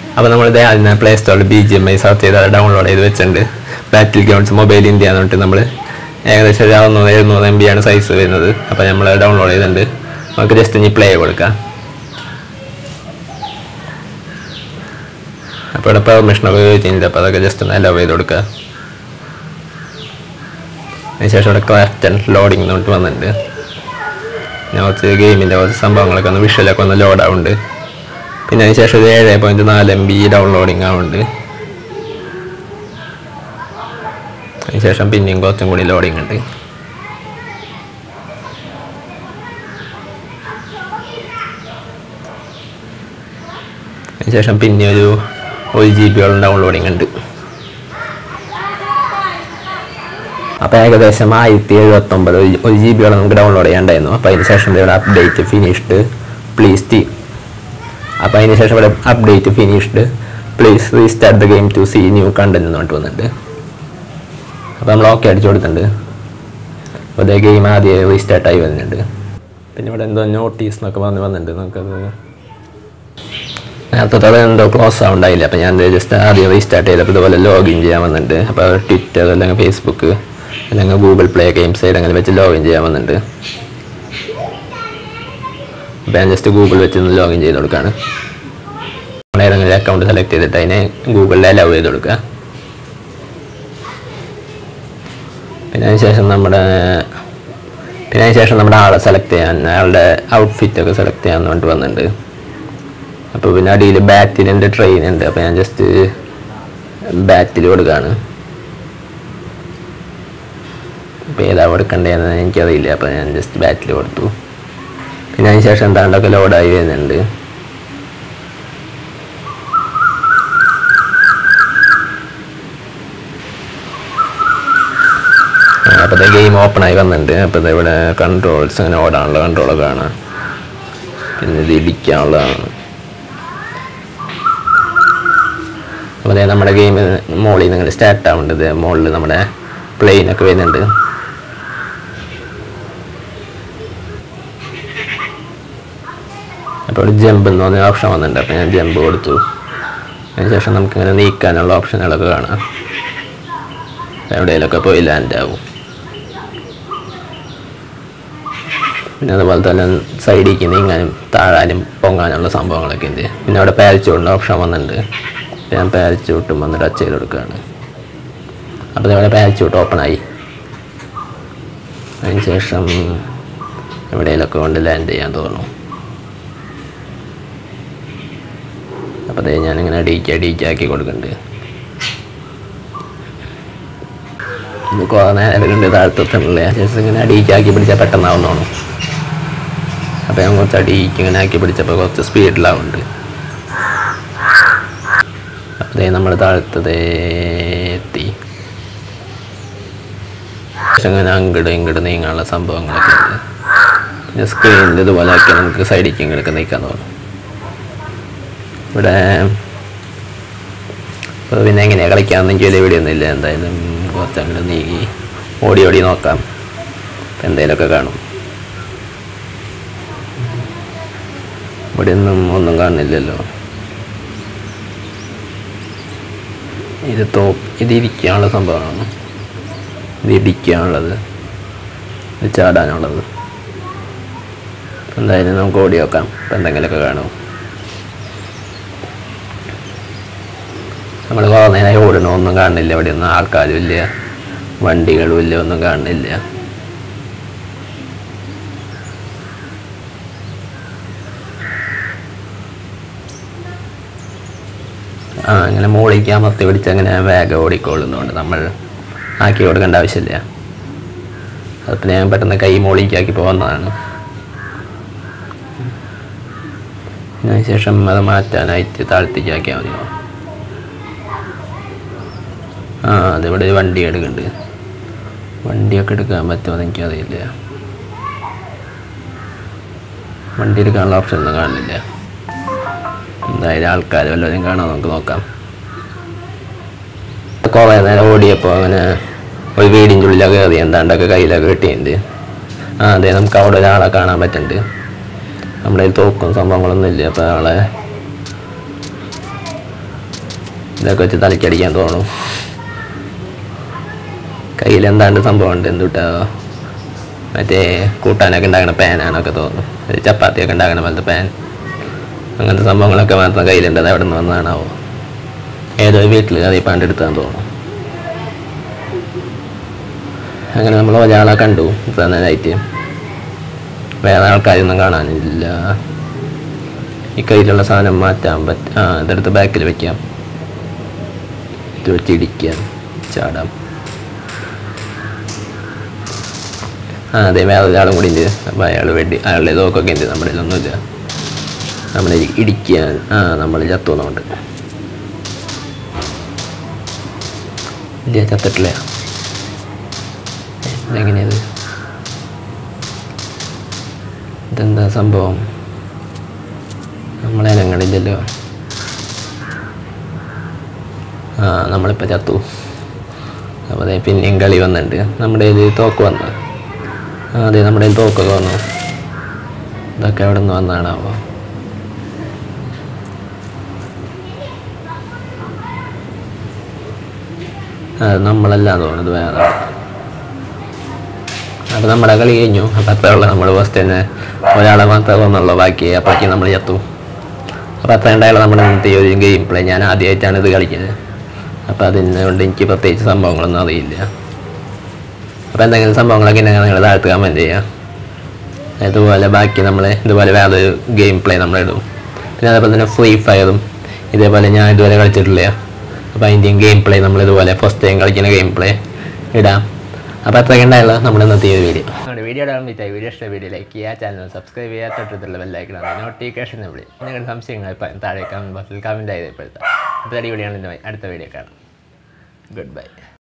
അപ്പോൾ നമ്മൾ ഇതേ അതിന് പ്ലേ സ്റ്റോറിൽ B G M I search ചെയ്ത് അത് ഡൗൺലോഡ് ചെയ്ത് വെച്ചിട്ടുണ്ട് ബാറ്റിൽ ഗ്രൗണ്ട്സ് മൊബൈൽ ഇന്ത്യ എന്ന് പറഞ്ഞിട്ട് നമ്മൾ ഏകദേശം ഒരു അറുന്നൂറ് എഴുന്നൂറ് എം ബി ആണ് സൈസ് വരുന്നത് അപ്പോൾ നമ്മൾ ഡൗൺലോഡ് ചെയ്തിട്ടുണ്ട് നമുക്ക് ജസ്റ്റ് ഇനി പ്ലേ കൊടുക്കാം അപ്പോൾ ഇവിടെ പെർമിഷനൊക്കെ ചോദിച്ചിട്ടുണ്ട് അപ്പോൾ അതൊക്കെ ജസ്റ്റ് ഒന്ന് അലോ ചെയ്ത് കൊടുക്കുക അതിനുശേഷം ഇവിടെ ക്രാഫ്റ്റ് ആൻഡ് ലോഡിംഗ് എന്ന് പറഞ്ഞിട്ട് വന്നിട്ടുണ്ട് പിന്നെ കുറച്ച് ഗെയിമിൻ്റെ കുറച്ച് സംഭവങ്ങളൊക്കെ ഒന്ന് വിഷ്വലൊക്കെ ഒന്ന് ലോഡ് ആവുന്നുണ്ട് പിന്നെ അതിന് ശേഷം ഒരു ഏഴ് പോയിൻറ്റ് നാല് എം ബി ഡൗൺലോഡിങ് ആവുന്നുണ്ട് അതിനുശേഷം പിന്നെയും കുറച്ചും കൂടി ലോഡിങ് ഉണ്ട് അതിനുശേഷം പിന്നെ ഒരു ഒരു ജി ബിയോളം ഡൗൺലോഡിങ് ഉണ്ട് അപ്പോൾ ഏകദേശം ആയിരത്തി എഴുപത്തൊമ്പത് ഒരു- ഒരു ജി ബിയോളം നമുക്ക് ഡൗൺലോഡ് ചെയ്യാണ്ടായിരുന്നു അപ്പോൾ അതിന് ശേഷം ഇവിടെ അപ്ഡേറ്റ് ഫിനിഷ്ഡ് പ്ലീസ് ടി അപ്പോൾ അതിന് ശേഷം ഇവിടെ update finished please restart the game to see new content എന്ന് പറഞ്ഞിട്ട് വന്നിട്ടുണ്ട് അപ്പോൾ നമ്മൾ ഓക്കെ അടിച്ചു കൊടുത്തിട്ടുണ്ട് അപ്പോൾ അതേ ഗെയിം ആദ്യം റീസ്റ്റാർട്ടായി വരുന്നുണ്ട് പിന്നെ ഇവിടെ എന്തോ നോട്ടീസ് എന്നൊക്കെ പറഞ്ഞ് വന്നിട്ടുണ്ട് നമുക്കത് നേരത്തെ അത് എന്തോ ക്ലോസ് ആവുണ്ടായില്ല അപ്പോൾ ഞാൻ ജസ്റ്റ് ആദ്യം റീസ്റ്റാർട്ട് ചെയ്തപ്പോൾ ഇതുപോലെ ലോഗിൻ ചെയ്യാൻ വന്നിട്ടുണ്ട് അപ്പോൾ ട്വിറ്റർ അല്ലെങ്കിൽ ഫേസ്ബുക്ക് അല്ലെങ്കിൽ ഗൂഗിൾ പ്ലേ ഗെയിം സൈഡ് അങ്ങനെ വെച്ച് ലോഗിൻ ചെയ്യാൻ വന്നിട്ടുണ്ട് അപ്പോൾ ഞാൻ ജസ്റ്റ് ഗൂഗിൾ വെച്ച് ഒന്ന് ലോഗിൻ ചെയ്ത് കൊടുക്കുകയാണ് നമ്മൾ ഏതെങ്കിലും അക്കൗണ്ട് സെലക്ട് ചെയ്തിട്ട് അതിനെ ഗൂഗിളിൽ അലൗ ചെയ്ത് കൊടുക്കുക പിന്നെ അതിന് ശേഷം നമ്മുടെ പിന്നെ അതിന് ശേഷം നമ്മുടെ ആളെ സെലക്ട് ചെയ്യാൻ അയാളുടെ ഔട്ട്ഫിറ്റ് ഒക്കെ സെലക്ട് ചെയ്യാൻ വേണ്ടി വന്നിട്ടുണ്ട് അപ്പോൾ പിന്നെ അടിയിൽ ബാറ്റിലുണ്ട് ട്രെയിൻ ഉണ്ട് അപ്പോൾ ഞാൻ ജസ്റ്റ് ബാറ്റിൽ കൊടുക്കുകയാണ് ഇപ്പോൾ ഏതാ കൊടുക്കണ്ടേന്ന് എനിക്കറിയില്ല അപ്പോൾ ഞാൻ ജസ്റ്റ് ബാറ്റിൽ കൊടുത്തു പിന്നെ അതിന് ശേഷം എന്താണ്ടൊക്കെ ലോഡായി വരുന്നുണ്ട് അപ്പോൾ ഗെയിം ഓപ്പൺ ആയി വന്നിട്ടുണ്ട് അപ്പോൾ ഇവിടെ കൺട്രോൾസ് അങ്ങനെ ഓടാനുള്ള കൺട്രോളൊക്കെ കാണാം പിന്നെ ഇത് ഇടിക്കാനുള്ളതാണ് അപ്പോൾ ദേ നമ്മുടെ ഗെയിം മോളിൽ നിന്ന് ഇങ്ങനെ സ്റ്റാർട്ട് ആവുന്നുണ്ട് മുകളിൽ നമ്മുടെ പ്ലെയിനൊക്കെ വരുന്നുണ്ട് അപ്പോൾ ഇവിടെ ജമ്പ് എന്ന് പറഞ്ഞ ഓപ്ഷൻ വന്നിട്ടുണ്ട് അപ്പോൾ ഞാൻ ജമ്പ് കൊടുത്തു അതിനുശേഷം നമുക്കിങ്ങനെ നീക്കാനുള്ള ഓപ്ഷനുകളൊക്കെ കാണാം എവിടെയെങ്കിലൊക്കെ പോയി ലാൻഡ് ആവും പിന്നെ അതുപോലെ തന്നെ സൈഡിലേക്ക് നീങ്ങാനും താഴാനും പൊങ്ങാനുള്ള സംഭവങ്ങളൊക്കെ ഉണ്ട് പിന്നെ അവിടെ പാരച്ചൂട്ടിൻ്റെ ഓപ്ഷൻ വന്നിട്ടുണ്ട് ഞാൻ പാരച്ചൂട്ടും വന്ന് ടച്ച് ചെയ്ത് കൊടുക്കുകയാണ് അപ്പോൾ ഇവിടെ പാരച്ചൂട്ട് ഓപ്പൺ ആയി അതിന് ശേഷം എവിടെയെങ്കിലൊക്കെ കൊണ്ട് ലാൻഡ് ചെയ്യാൻ തോന്നുന്നു അപ്പോൾ അതേ ഞാനിങ്ങനെ അടിയിക്ക് അടിയിക്ക് ആക്കി കൊടുക്കുന്നുണ്ട് ഇത് കുറേ നേരം ഉണ്ട് താഴ്ത്തത്തിനുള്ള ജസ്റ്റ് ഇങ്ങനെ അടിയിക്കാക്കി പിടിച്ചാൽ പെട്ടെന്നാവുന്നതാണ് അപ്പോൾ ഞാൻ കുറച്ച് അടിയിക്ക് ഇങ്ങനെ ആക്കി പിടിച്ചപ്പോൾ കുറച്ച് സ്പീഡിലാവുന്നുണ്ട് അതേ നമ്മൾ താഴ്ത്തതേ എത്തി പക്ഷെ അങ്ങനെ അങ്ങോട്ട് ഇങ്ങോട്ട് നീങ്ങാനുള്ള സംഭവങ്ങളൊക്കെ ഉണ്ട് പിന്നെ സ്ക്രീനിൽ ഇതുപോലെ ആക്കി നമുക്ക് സൈഡിലേക്ക് ഇങ്ങോട്ട് നീക്കാൻ തോന്നും ഇവിടെ അപ്പോൾ പിന്നെ എങ്ങനെയാണ് കളിക്കാമെന്ന് എനിക്ക് വലിയ വീഡിയോ ഒന്നുമില്ല എന്തായാലും കുറച്ച് അങ്ങോട്ട് നീങ്ങി ഓടി ഓടി നോക്കാം അപ്പം എന്തെങ്കിലുമൊക്കെ കാണും ഇവിടെ ഒന്നും ഒന്നും കാണുന്നില്ലല്ലോ ഇത് തോ ഇത് ഇരിക്കാനുള്ള സംഭവമാണ് ഇത് ഇടിക്കാനുള്ളത് ഇത് ചാടാനുള്ളത് എന്തായാലും നമുക്ക് ഓടി നോക്കാം അപ്പം എന്തെങ്കിലുമൊക്കെ കാണും നമ്മൾ കുറേ നേരമായി ഓടണം ഒന്നും കാണുന്നില്ല ഇവിടെ ഒന്നും ആൾക്കാരും ഇല്ല വണ്ടികളും ഇല്ല ഒന്നും കാണുന്നില്ല ആ അങ്ങനെ മുകളിലേക്ക് അമർത്തി പിടിച്ച് അങ്ങനെ വേഗം ഓടിക്കൊള്ളുന്നുണ്ട് നമ്മൾ ആക്കി കൊടുക്കേണ്ട ആവശ്യമില്ല അതിപ്പോൾ ഞാൻ പെട്ടെന്ന് കൈ മുകളിലേക്കാക്കി പോകുന്നതാണ് അതിന് ശേഷം അത് മാറ്റാനായിട്ട് താഴ്ത്തിക്കാക്കിയാൽ മതിയോ ആ അതിവിടെ ഒരു വണ്ടി എടുക്കുന്നുണ്ട് വണ്ടിയൊക്കെ എടുക്കാൻ പറ്റുമോ എന്ന് എനിക്കറിയില്ല വണ്ടി എടുക്കാനുള്ള ഓപ്ഷൻ ഒന്നും കാണില്ല എന്തായാലും ആൾക്കാർ വല്ലതും കാണാൻ നമുക്ക് നോക്കാം കുറേ നേരം ഓടിയപ്പോൾ അങ്ങനെ ഒരു വീടിൻ്റെ ഉള്ളിലൊക്കെ കയറി എന്താണ്ടൊക്കെ കയ്യിലൊക്കെ കിട്ടിയിട്ടുണ്ട് ആ അതെ നമുക്ക് അവിടെ ഒരാളെ കാണാൻ പറ്റുന്നുണ്ട് നമ്മുടെ കയ്യിൽ തോക്കും സംഭവങ്ങളൊന്നും ഇല്ല അപ്പോൾ ആളെ ഇതൊക്കെ വെച്ച് തലക്കടിക്കാൻ തോന്നും കയ്യിൽ എന്താണ്ട് സംഭവം ഉണ്ട് എന്തുട്ടാ മറ്റേ കൂട്ടാനൊക്കെ ഉണ്ടാക്കുന്ന പാനാണൊക്കെ തോന്നുന്നു ഒരു ചപ്പാത്തിയൊക്കെ ഉണ്ടാക്കുന്ന പോലത്തെ പാൻ അങ്ങനത്തെ സംഭവങ്ങളൊക്കെ മാത്രം കയ്യിലുണ്ട് അത് എവിടെ നിന്ന് വന്നതാണാവോ ഏതോ വീട്ടിൽ അത് പണ്ടെടുത്താന്ന് തോന്നുന്നു അങ്ങനെ നമ്മൾ ഒരാളെ കണ്ടു പ്രധാനമായിട്ട് വേറെ ആൾക്കാരൊന്നും കാണാനില്ല ഈ കയ്യിലുള്ള സാധനം മാറ്റാൻ പറ്റും ആ ഇതെടുത്ത് ബാക്കിൽ വെക്കാം ഇത് വെച്ച് ഇടിക്കാം ചാടാം ആ അതെ വേറെ ഒരാളും കൂടി ഉണ്ട് അപ്പോൾ അയാൾ വെടി അയാളുടെ ഇതൊക്കെ ഉണ്ട് നമ്മുടെ ഇതൊന്നുമില്ല നമ്മൾ ഇടിക്കാൻ ആ നമ്മൾ ചത്തുന്നുണ്ട് ഇല്ല ചത്തിട്ടില്ല ഇതെങ്ങനെയത് ഇതെന്താ സംഭവം നമ്മളെ ഞങ്ങളില്ലല്ലോ ആ നമ്മളിപ്പോൾ ചത്തു അപ്പോൾ അതെ പിന്നെയും കളി വന്നിട്ടുണ്ട് നമ്മുടെ കയ്യിൽ തോക്ക് വന്നു ആ അതെ നമ്മുടെ കയ്യിൽ തോക്കൊക്കെ വന്നു ഇതൊക്കെ എവിടെ നിന്ന് വന്നതാണാവോ അത് നമ്മളല്ല തോന്നുന്നത് വേറെ അപ്പോൾ നമ്മുടെ കളി കഴിഞ്ഞു അപ്പോൾ അത്രയുള്ള നമ്മൾ ഫസ്റ്റ് തന്നെ ഒരാളെ മാത്രമേ വന്നുള്ളൂ ബാക്കി അപ്പോഴേക്ക് നമ്മൾ ചത്തു അപ്പോൾ അത്ര ഉണ്ടായുള്ള നമ്മുടെ ഇന്നത്തെ ഈ ഒരു ഗെയിം പ്ലേ ഞാൻ ആദ്യമായിട്ടാണ് ഇത് കളിക്കുന്നത് അപ്പോൾ അതിനുകൊണ്ട് എനിക്ക് പ്രത്യേകിച്ച് സംഭവങ്ങളൊന്നും അറിയില്ല അപ്പോൾ എന്തെങ്കിലും സംഭവങ്ങളൊക്കെ ഉണ്ടെങ്കിൽ നിങ്ങൾ താഴത്ത് കമൻറ്റ് ചെയ്യുക ഇതുപോലെ ബാക്കി നമ്മൾ ഇതുപോലെ വേറൊരു ഗെയിം പ്ലേ നമ്മളിടും പിന്നെ അതേപോലെ തന്നെ ഫ്രീ ഫയറും ഇതേപോലെ ഞാൻ ഇതുവരെ കളിച്ചിട്ടില്ല അപ്പോൾ അതിൻ്റെയും ഗെയിം പ്ലേ നമ്മൾ ഇതുപോലെ ഫസ്റ്റ് ടൈം കളിക്കുന്ന ഗെയിം പ്ലേ ഇടാം അപ്പോൾ അത്രയൊക്കെ ഉണ്ടായുള്ള നമ്മുടെ ഇന്നത്തെ ഈ ഒരു വീഡിയോ നമ്മുടെ വീഡിയോ ഇടാൻ പറ്റിയ വീഡിയോ ഇഷ്ട വീഡിയോ ലൈക്ക് ചെയ്യുക ചാനൽ സബ്സ്ക്രൈബ് ചെയ്യുക തൊട്ടടുത്തുള്ള ബെല്ലൈക്കണം നോട്ടിഫിക്കേഷൻ വിളി നിങ്ങളുടെ സംശയങ്ങൾ ഇപ്പം താഴെ കമൻറ്റ് ബോക്സിൽ കമൻറ്റ് ചെയ്ത് ഇപ്പോഴത്തെ അടുത്ത വീഡിയോ അടുത്ത വീഡിയോ കാണാം ഗുഡ് ബൈ